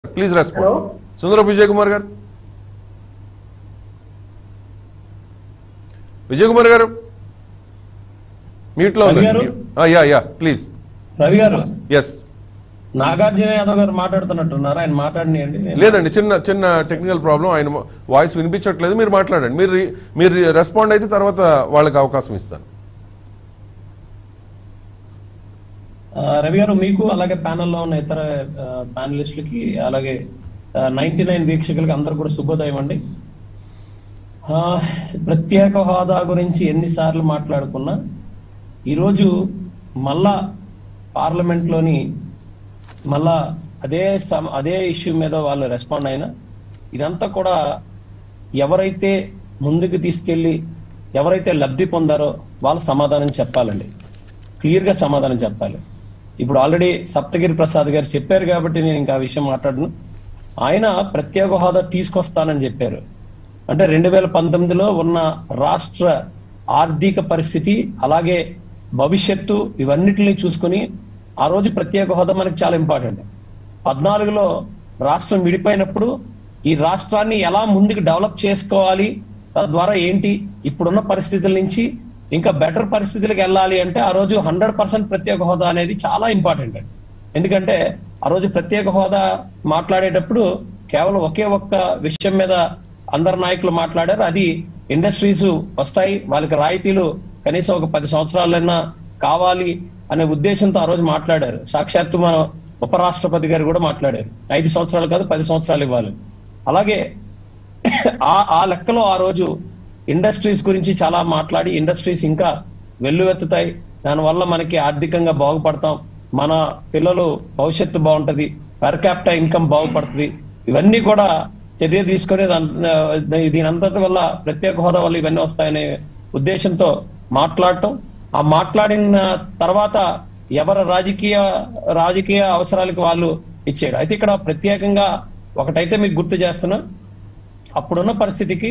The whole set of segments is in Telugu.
Please respond hello Sundara Vijay Kumar గారు విజయ్ కుమార్ గారు మీట్లో రవి గారు? ఉంది యా యా ప్లీజ్ రవి గారు ఎస్ నాగార్జున యాదవ్ గారు మాట్లాడుతున్నట్టున్నారు ఆయన మాట్లాడినండి లేదండి చిన్న చిన్న టెక్నికల్ ప్రాబ్లం ఆయన వాయిస్ వినిపించట్లేదు మీరు మాట్లాడండి మీరు రి- మీరు రెస్పాండ్ అయితే తర్వాత వాళ్ళకి అవకాశం ఇస్తాను రవి గారు మీకు అలాగే ప్యానెల్లో ఉన్న ఇతర ప్యానలిస్టులకి అలాగే నైన్టీ నైన్ వీక్షకులకి అందరు కూడా శుభోదయం అండి ఆ, ప్రత్యేక హోదా గురించి ఎన్నిసార్లు మాట్లాడుకున్నా ఈరోజు మళ్ళా పార్లమెంట్ లోని మళ్ళా అదే సమ- అదే ఇష్యూ మీద వాళ్ళు రెస్పాండ్ అయినా ఇదంతా కూడా ఎవరైతే ముందుకు తీసుకెళ్లి ఎవరైతే లబ్ధి పొందారో వాళ్ళు సమాధానం చెప్పాలండి క్లియర్ గా సమాధానం చెప్పాలి ఇప్పుడు ఆల్రెడీ సప్తగిరి ప్రసాద్ గారు చెప్పారు కాబట్టి నేను ఇంకా ఆ విషయం మాట్లాడను ఆయన ప్రత్యేక హోదా తీసుకొస్తానని చెప్పారు అంటే రెండు వేల పంతొమ్మిదిలో ఉన్న రాష్ట్ర ఆర్థిక పరిస్థితి అలాగే భవిష్యత్తు ఇవన్నిటిని చూసుకుని ఆ రోజు ప్రత్యేక హోదా మనకి చాలా ఇంపార్టెంట్ పద్నాలుగులో రాష్ట్రం విడిపోయినప్పుడు ఈ రాష్ట్రాన్ని ఎలా ముందుకు డెవలప్ చేసుకోవాలి తద్వారా ఏంటి ఇప్పుడున్న పరిస్థితుల నుంచి ఇంకా బెటర్ పరిస్థితులకు వెళ్ళాలి అంటే ఆ రోజు హండ్రెడ్ పర్సెంట్ ప్రత్యేక హోదా అనేది చాలా ఇంపార్టెంట్ అండి ఎందుకంటే ఆ రోజు ప్రత్యేక హోదా మాట్లాడేటప్పుడు కేవలం ఒకే ఒక్క విషయం మీద అందరు నాయకులు మాట్లాడారు అది ఇండస్ట్రీస్ వస్తాయి వాళ్ళకి రాయితీలు కనీసం ఒక పది సంవత్సరాలైనా కావాలి అనే ఉద్దేశంతో ఆ రోజు మాట్లాడారు సాక్షాత్తు మన ఉపరాష్ట్రపతి గారు కూడా మాట్లాడారు ఐదు సంవత్సరాలు కాదు పది సంవత్సరాలు ఇవ్వాలి అలాగే ఆ ఆ లెక్కలో ఆ రోజు ఇండస్ట్రీస్ గురించి చాలా మాట్లాడి ఇండస్ట్రీస్ ఇంకా వెల్లువెత్తుతాయి దానివల్ల మనకి ఆర్థికంగా బాగుపడతాం మన పిల్లలు భవిష్యత్తు బాగుంటది పర్ క్యాపిటల్ ఇన్కమ్ బాగుపడుతుంది ఇవన్నీ కూడా చర్య తీసుకుని దాని- దీని అంతటి వల్ల ప్రత్యేక హోదా వల్ల ఇవన్నీ వస్తాయనే ఉద్దేశంతో మాట్లాడటం ఆ మాట్లాడిన తర్వాత ఎవరి రాజకీయ రాజకీయ అవసరాలకు వాళ్ళు ఇచ్చాడు అయితే ఇక్కడ ప్రత్యేకంగా ఒకటైతే మీకు గుర్తు చేస్తున్నా అప్పుడున్న పరిస్థితికి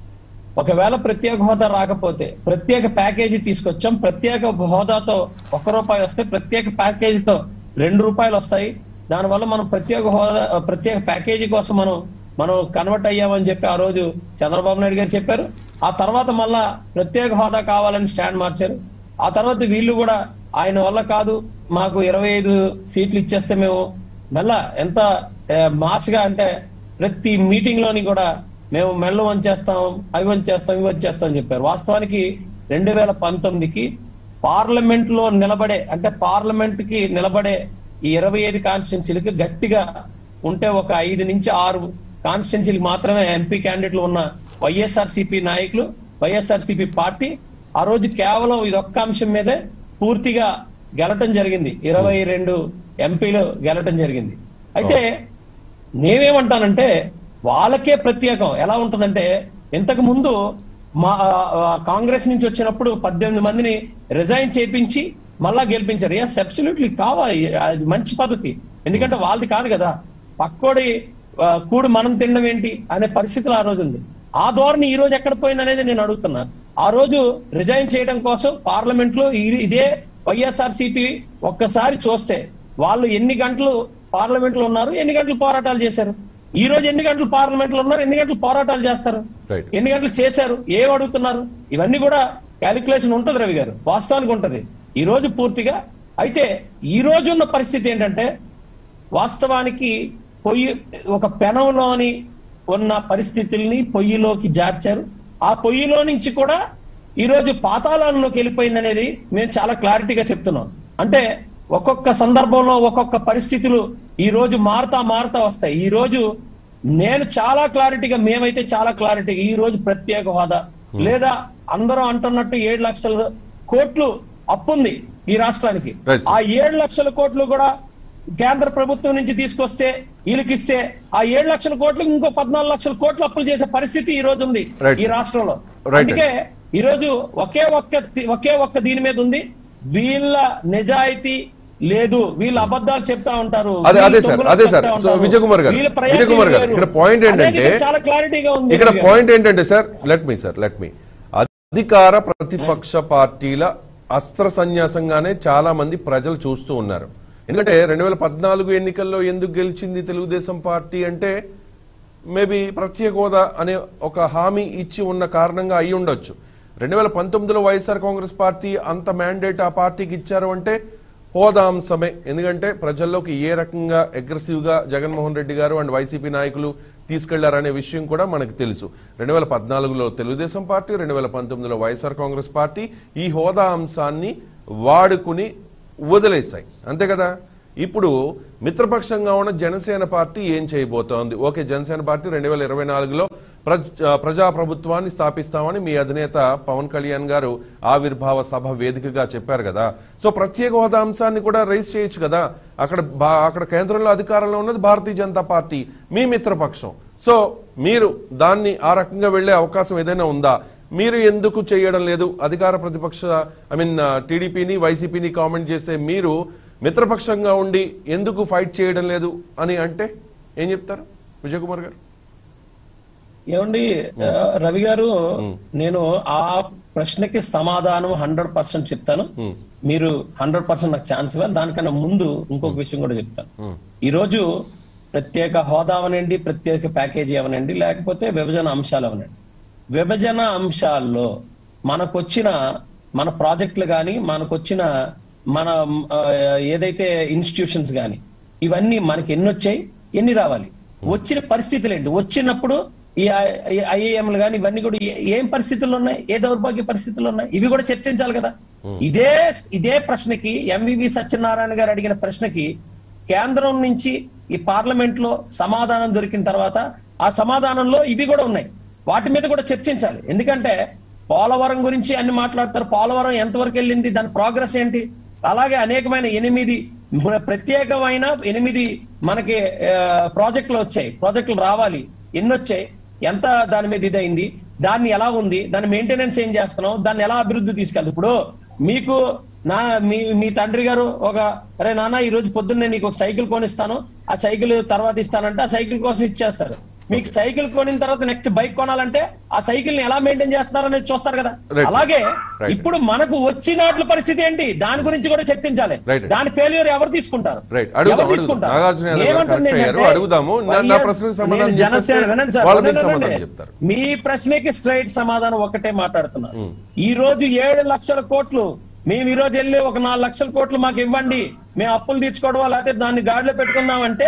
ఒకవేళ ప్రత్యేక హోదా రాకపోతే ప్రత్యేక ప్యాకేజీ తీసుకొచ్చాం ప్రత్యేక హోదాతో ఒక రూపాయి వస్తే ప్రత్యేక ప్యాకేజీతో రెండు రూపాయలు వస్తాయి దానివల్ల మనం ప్రత్యేక హోదా ప్రత్యేక ప్యాకేజీ కోసం మనం మనం కన్వర్ట్ అయ్యామని చెప్పి ఆ రోజు చంద్రబాబు నాయుడు గారు చెప్పారు ఆ తర్వాత మళ్ళా ప్రత్యేక హోదా కావాలని స్టాండ్ మార్చారు ఆ తర్వాత వీళ్ళు కూడా ఆయన వల్ల కాదు మాకు ఇరవై ఐదు సీట్లు ఇచ్చేస్తే మేము మళ్ళా ఎంత ఏ, మాస్గా అంటే ప్రతి మీటింగ్ లోని కూడా మేము మెల్ల వంచేస్తాం అవి వంచేస్తాం ఇవి వంచేస్తాం అని చెప్పారు వాస్తవానికి రెండు వేల పంతొమ్మిదికి పార్లమెంట్ లో నిలబడే అంటే పార్లమెంట్ కి నిలబడే ఈ ఇరవై ఐదు కాన్స్టిట్యున్సీలకి గట్టిగా ఉంటే ఒక ఐదు నుంచి ఆరు కాన్స్టిట్యున్సీలకు మాత్రమే ఎంపీ క్యాండిడేట్లు ఉన్న వైఎస్ఆర్ నాయకులు వైఎస్ఆర్ పార్టీ ఆ రోజు కేవలం ఇది ఒక్క అంశం మీదే పూర్తిగా గెలటం జరిగింది ఇరవై రెండు ఎంపీలు గెలటం జరిగింది అయితే నేనేమంటానంటే వాళ్ళకే ప్రత్యేకం ఎలా ఉంటుందంటే ఇంతకు ముందు మా ఆ, కాంగ్రెస్ నుంచి వచ్చినప్పుడు పద్దెనిమిది మందిని రిజైన్ చేపించి మళ్ళా గెలిపించారు ఎస్ అబ్సల్యూట్లీ కావాలి అది మంచి పద్ధతి ఎందుకంటే వాళ్ళది కాదు కదా పక్కోడి ఆ, కూడు మనం తినడం ఏంటి అనే పరిస్థితులు ఆ రోజు ఉంది ఆ ధోరణి ఈ రోజు ఎక్కడ పోయింది అనేది నేను అడుగుతున్నా ఆ రోజు రిజైన్ చేయడం కోసం పార్లమెంట్ లో ఇది- ఇదే వైఎస్ఆర్ ఒక్కసారి చూస్తే వాళ్ళు ఎన్ని గంటలు పార్లమెంట్ లో ఉన్నారు ఎన్ని గంటలు పోరాటాలు చేశారు ఈ రోజు ఎన్ని గంటలు పార్లమెంట్ లో ఉన్నారు ఎన్ని గంటలు పోరాటాలు చేస్తారు Right. ఎన్ని గంటలు చేశారు ఏం అడుగుతున్నారు ఇవన్నీ కూడా క్యాలిక్యులేషన్ ఉంటది రవి గారు వాస్తవానికి ఉంటది ఈ రోజు పూర్తిగా అయితే ఈ రోజు ఉన్న పరిస్థితి ఏంటంటే వాస్తవానికి పొయ్యి ఒక పెనంలోని ఉన్న పరిస్థితుల్ని పొయ్యిలోకి జార్చారు ఆ పొయ్యిలో నుంచి కూడా ఈ రోజు పాతాళంలోకి వెళ్ళిపోయింది అనేది మేము చాలా క్లారిటీగా చెప్తున్నాం అంటే ఒక్కొక్క సందర్భంలో ఒక్కొక్క పరిస్థితులు ఈ రోజు మారుతా మారుతా వస్తాయి ఈ రోజు నేను చాలా క్లారిటీగా మేమైతే చాలా క్లారిటీగా ఈ రోజు ప్రత్యేక హోదా లేదా అందరూ అంటున్నట్టు ఏడు లక్షల కోట్లు అప్పుంది ఈ రాష్ట్రానికి Right, sir. ఆ ఏడు లక్షల కోట్లు కూడా కేంద్ర ప్రభుత్వం నుంచి తీసుకొస్తే వీళ్ళకిస్తే ఆ ఏడు లక్షల కోట్లు ఇంకో పద్నాలుగు లక్షల కోట్లు అప్పులు చేసే పరిస్థితి ఈ రోజు ఉంది Right, ఈ sir. రాష్ట్రంలో Right, అందుకే ఈ రోజు ఒకే ఒక్క ఒకే ఒక్క దీని మీద ఉంది వీళ్ళ నిజాయితీ లేదు వీళ్ళ అబద్ధాలు చెప్తా ఉంటారు అదే అదే వీళ్ళు సార్ తొంగులు అదే సార్ చెప్తా సో ఉంటారు. విజయ్ కుమార్ గారు వీళ్ళ విజయ్ కుమార్ గారు ప్రయారిటీ ఇక్కడ వేరు. పాయింట్ అనేది ఏంటంటే ఇక్కడ చాలా క్లారిటీగా ఉంది ఇక్కడ రవి గారు. పాయింట్ ఏంటంటే sir let me sir let me అధికార ప్రతిపక్ష పార్టీల అస్త్ర సన్యాసంగానే చాలా మంది ప్రజలు చూస్తూ ఉన్నారు ఎందుకంటే రెండు వేల పద్నాలుగు ఎన్నికల్లో ఎందుకు గెలిచింది తెలుగుదేశం పార్టీ అంటే మేబీ ప్రత్యేక హోదా అనే ఒక హామీ ఇచ్చి ఉన్న కారణంగా అయి ఉండొచ్చు రెండు వేల పంతొమ్మిదిలో వైఎస్ఆర్ కాంగ్రెస్ పార్టీ అంత మ్యాండేట్ ఆ పార్టీకి ఇచ్చారు అంటే హోదా అంశమే ఎందుకంటే ప్రజల్లోకి ఏ రకంగా అగ్రెసివ్ గా జగన్మోహన్ రెడ్డి గారు అండ్ వైసీపీ నాయకులు తీసుకెళ్లారనే విషయం కూడా మనకు తెలుసు రెండు వేల పద్నాలుగులో తెలుగుదేశం పార్టీ రెండు వేల పంతొమ్మిదిలో వైఎస్ఆర్ కాంగ్రెస్ పార్టీ ఈ హోదా అంశాన్ని వాడుకుని వదిలేశాయి అంతే కదా ఇప్పుడు మిత్రపక్షంగా ఉన్న జనసేన పార్టీ ఏం చేయబోతోంది ఓకే జనసేన పార్టీ రెండు వేల ఇరవై నాలుగులో ప్రజా ప్రభుత్వాన్ని స్థాపిస్తామని మీ అధినేత పవన్ కళ్యాణ్ గారు ఆవిర్భావ సభ వేదికగా చెప్పారు కదా సో ప్రత్యేక హోదా అంశాన్ని కూడా రైజ్ చేయొచ్చు కదా అక్కడ బా- అక్కడ కేంద్రంలో అధికారంలో ఉన్నది భారతీయ జనతా పార్టీ మీ మిత్రపక్షం సో మీరు దాన్ని ఆ రకంగా వెళ్లే అవకాశం ఏదైనా ఉందా మీరు ఎందుకు చేయడం లేదు అధికార ప్రతిపక్ష ఐ మీన్ టీడీపీని వైసీపీని కామెంట్ చేసే మీరు మిత్రపక్షంగా ఉండి ఎందుకు ఫైట్ చేయడం లేదు అని అంటే ఏం చెప్తారు విజయ్ కుమార్ గారు ఏమండి ఆ, రవి గారు నేను ఆ ప్రశ్నకి సమాధానం హండ్రెడ్ పర్సెంట్ చెప్తాను మీరు హండ్రెడ్ పర్సెంట్ నాకు ఛాన్స్ ఇవ్వాలి దానికన్నా ముందు ఇంకొక విషయం కూడా చెప్తాను ఈ రోజు ప్రత్యేక హోదా అవనండి ప్రత్యేక ప్యాకేజీ అవనండి లేకపోతే విభజన అంశాలు అవనండి విభజన అంశాల్లో మనకొచ్చిన మన ప్రాజెక్టులు కానీ మనకొచ్చిన మన ఆ, ఏదైతే ఇన్స్టిట్యూషన్స్ కానీ ఇవన్నీ మనకి ఎన్ని వచ్చాయి ఎన్ని రావాలి వచ్చిన పరిస్థితులు ఏంటి వచ్చినప్పుడు ఈ ఐఏఎంలు కానీ ఇవన్నీ కూడా ఏ- ఏం పరిస్థితుల్లో ఉన్నాయి ఏ దౌర్భాగ్య పరిస్థితులు ఉన్నాయి ఇవి కూడా చర్చించాలి కదా ఇదే ఇదే ప్రశ్నకి ఎంవివి సత్యనారాయణ గారు అడిగిన ప్రశ్నకి కేంద్రం నుంచి ఈ పార్లమెంట్ లో సమాధానం దొరికిన తర్వాత ఆ సమాధానంలో ఇవి కూడా ఉన్నాయి వాటి మీద కూడా చర్చించాలి ఎందుకంటే పోలవరం గురించి అన్ని మాట్లాడతారు పోలవరం ఎంతవరకు వెళ్ళింది దాని ప్రోగ్రెస్ ఏంటి అలాగే అనేకమైన ఎనిమిది ప్ర- ప్రత్యేకమైన ఎనిమిది మనకి ఆ, ప్రాజెక్టులు వచ్చాయి ప్రాజెక్టులు రావాలి ఎన్ని వచ్చాయి ఎంత దాని మీద ఇదైంది దాన్ని ఎలా ఉంది దాని మెయింటెనెన్స్ ఏం చేస్తున్నాం దాన్ని ఎలా అభివృద్ధి తీసుకెళ్తాం ఇప్పుడు మీకు నా మీ మీ తండ్రి గారు ఒక అరే నాన్న ఈ రోజు పొద్దున్నే నీకు ఒక సైకిల్ కొనిస్తాను ఆ సైకిల్ తర్వాత ఇస్తానంటే ఆ సైకిల్ కోసం ఇచ్చేస్తారు మీకు సైకిల్ కొనిన తర్వాత నెక్స్ట్ బైక్ కొనాలంటే ఆ సైకిల్ ని ఎలా మెయింటైన్ చేస్తున్నారనేది చూస్తారు కదా Right, sir. అలాగే Right. ఇప్పుడు మనకు వచ్చినట్ల పరిస్థితి ఏంటి దాని గురించి కూడా చర్చించాలి Right. దాని ఫెయిల్యూర్ ఎవరు తీసుకుంటారు Right. అడుగుదాం, ఎవరు అడుగుదాం. తీసుకుంటారు? నాగార్జున యాదవ్ గారు ఏమంటుంది correct అయ్యారు. ఏంటంటే, అడుగుదాము. నా- నా వైఎస్ ప్రశ్నకు సమాధానం నేను జనసేన చెప్పేస్తే వినండి సార్, వాళ్ళు మీకు వినండి, సమాధానం వినండి. చెప్తారు. మీ ప్రశ్నకి స్ట్రైట్ సమాధానం ఒకటే మాట్లాడుతున్నా ఈ రోజు ఏడు లక్షల కోట్లు మేము ఈ రోజు వెళ్ళి ఒక నాలుగు లక్షల కోట్లు మాకు ఇవ్వండి మేము అప్పులు తీర్చుకోవడం లేకపోతే దాన్ని గాడిలో పెట్టుకుందాం అంటే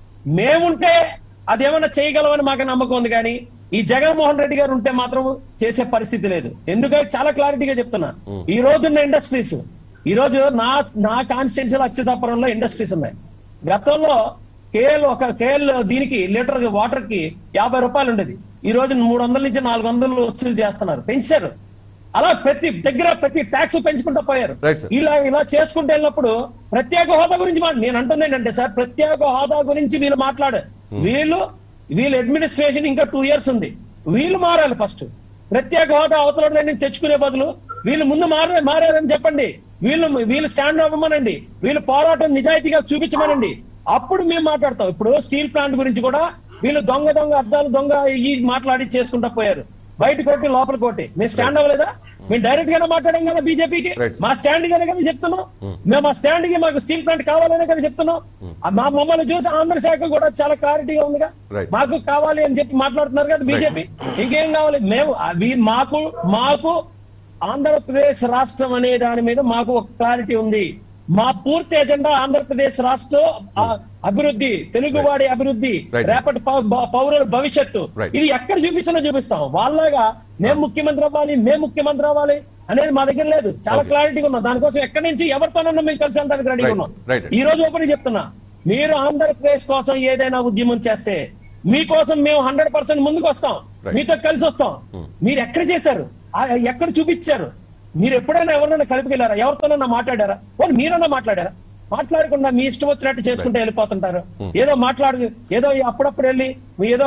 మేముంటే అదేమన్నా చేయగలమని మాకు నమ్మకం ఉంది కానీ ఈ జగన్మోహన్ రెడ్డి గారు ఉంటే మాత్రం చేసే పరిస్థితి లేదు ఎందుకంటే చాలా క్లారిటీగా చెప్తున్నా ఈ రోజున్న ఇండస్ట్రీస్ ఈ రోజు నా నా కాన్స్టిట్యున్సీలో అచ్యుతాపురంలో ఇండస్ట్రీస్ ఉన్నాయి గతంలో కేఎల్ ఒక కేఎల్ దీనికి లీటర్ వాటర్ కి యాభై రూపాయలు ఉండేది ఈ రోజు మూడు వందల నుంచి నాలుగు వందలు వసూలు చేస్తున్నారు పెంచారు అలా ప్రతి దగ్గర ప్రతి ట్యాక్స్ పెంచుకుంటూ పోయారు Right, sir. ఇలా ఇలా చేసుకుంటూ వెళ్ళినప్పుడు ప్రత్యేక హోదా గురించి మా- నేను అంటుంది ఏంటంటే సార్ ప్రత్యేక హోదా గురించి వీళ్ళు మాట్లాడారు వీళ్ళు వీళ్ళ అడ్మినిస్ట్రేషన్ ఇంకా టూ ఇయర్స్ ఉంది వీళ్ళు మారాలి ఫస్ట్ ప్రత్యేక హోదా అవతల దగ్గర తెచ్చుకునే బదులు వీళ్ళు ముందు మారే మారారని చెప్పండి వీళ్ళు వీళ్ళు స్టాండ్ అవ్వమనండి వీళ్ళు పోరాటం నిజాయితీగా చూపించమనండి అప్పుడు మేము మాట్లాడతాం ఇప్పుడు స్టీల్ ప్లాంట్ గురించి కూడా వీళ్ళు దొంగ దొంగ అద్దాలు దొంగ ఈ మాట్లాడి చేసుకుంటా పోయారు బయట కొట్టి లోపల కొట్టి మేము స్టాండ్ అవ్వలేదా మేము డైరెక్ట్ గానే మాట్లాడాం కదా బీజేపీకి Right. మా స్టాండ్ గానే కదా చెప్తున్నాం మేము ఆ స్టాండ్ కి మాకు స్టీల్ ప్లాంట్ కావాలనే కదా చెప్తున్నాం ఆ మా మమ్మల్ని చూసి ఆంధ్ర శాఖ కూడా చాలా క్లారిటీగా ఉందిగా Right. మాకు కావాలి అని చెప్పి మాట్లాడుతున్నారు కదా బీజేపీ ఇంకేం కావాలి మేము అవి మాకు మాకు ఆంధ్రప్రదేశ్ రాష్ట్రం అనే దాని మీద మాకు ఒక క్లారిటీ ఉంది మా పూర్తి ఎజెండా ఆంధ్రప్రదేశ్ రాష్ట్రం ఆ, అభివృద్ధి తెలుగువాడి అభివృద్ధి Right. రేపటి పౌ- బ- పౌరుల భవిష్యత్తు Right. ఇది ఎక్కడ చూపించినా చూపిస్తాం వాళ్ళగా మేము ముఖ్యమంత్రి అవ్వాలి మేము ముఖ్యమంత్రి అవ్వాలి అనేది మా దగ్గర లేదు చాలా Okay. క్లారిటీగా ఉన్నాం దానికోసం ఎక్కడి నుంచి ఎవరితోనన్నా మేము కలిసి వెళ్ళడానికి రెడీగా Right. ఉన్నాం Right. ఈ రోజు ఓపెన్ చెప్తున్నా మీరు ఆంధ్రప్రదేశ్ కోసం ఏదైనా ఉద్యమం చేస్తే మీకోసం మేము హండ్రెడ్ పర్సెంట్ ముందుకు వస్తాం Right. మీతో కలిసి వస్తాం మీరు ఎక్కడ చేశారు ఆ- ఎక్కడ చూపించారు మీరు ఎప్పుడైనా ఎవరినైనా కలిపికెళ్ళారా ఎవరితోనైనా మాట్లాడారా పోనీ మీరన్నా మాట్లాడారా మాట్లాడకుండా మీ ఇష్టం వచ్చినట్టు చేసుకుంటే వెళ్ళిపోతుంటారు ఏదో మాట్లాడు ఏదో అప్పుడప్పుడు వెళ్ళి ఏదో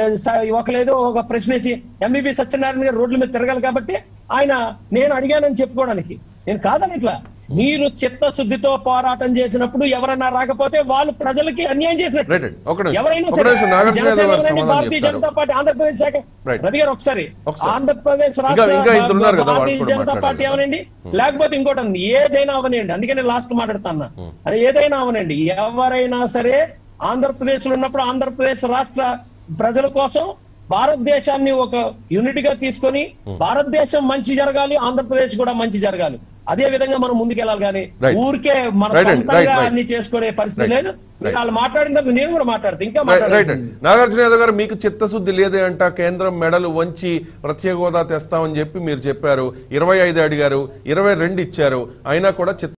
ఒకలేదో ఒక ప్రశ్న వేసి ఎంబీబీ సత్యనారాయణ గారు రోడ్ల మీద తిరగాలి కాబట్టి ఆయన నేను అడిగానని చెప్పుకోవడానికి నేను కాదని ఇట్లా మీరు చిత్తశుద్ధితో పోరాటం చేసినప్పుడు ఎవరైనా రాకపోతే వాళ్ళు ప్రజలకి అన్యాయం చేసినట్టు రైట్ రైట్ ఒక నిమిషం ఎవరైనా ఒక సరే నిమిషం నాగార్జున యాదవ్ గారు జనసేన సమాధానం భారతీయ చెప్తారు జనతా పార్టీ ఆంధ్రప్రదేశ్ శాఖ Right. రవి గారు ఒకసారి ఒకసారి. ఆంధ్రప్రదేశ్ ఇంకా- రాష్ట్ర ఇంకా ఇద్దరు ఉన్నారు కదా, వాళ్ళు భారతీయ కూడా జనతా మాట్లాడాలి పార్టీ కదా. అవనండి లేకపోతే ఇంకోటి ఉంది. ఏదైనా అవనండి అందుకని లాస్ట్ మాట్లాడుతున్నా అది ఏదైనా అవనండి ఎవరైనా సరే ఆంధ్రప్రదేశ్ లో ఉన్నప్పుడు ఆంధ్రప్రదేశ్ రాష్ట్ర ప్రజల కోసం భారతదేశాన్ని ఒక యూనిట్ గా తీసుకొని భారతదేశం మంచి జరగాలి ఆంధ్రప్రదేశ్ కూడా మంచి జరగాలి అదే విధంగా మనం ముందుకెళ్ళాలి కానీ Right. ఊరికే మన Right అండి, సొంతంగా right, right. అన్ని చేసుకునే పరిస్థితి Right. లేదు మీరు వాళ్ళు మాట్లాడిన తర్వాత నేను కూడా మాట్లాడతా ఇంకా రైట్ రైట్ మాట్లాడాలి అండి. నాగార్జున యాదవ్ గారు మీకు చిత్తశుద్ధి లేదే అంట కేంద్రం మెడలు వంచి ప్రత్యేక హోదా తెస్తామని చెప్పి మీరు చెప్పారు ఇరవై ఐదు అడిగారు ఇరవై రెండు ఇచ్చారు అయినా కూడా చిత్త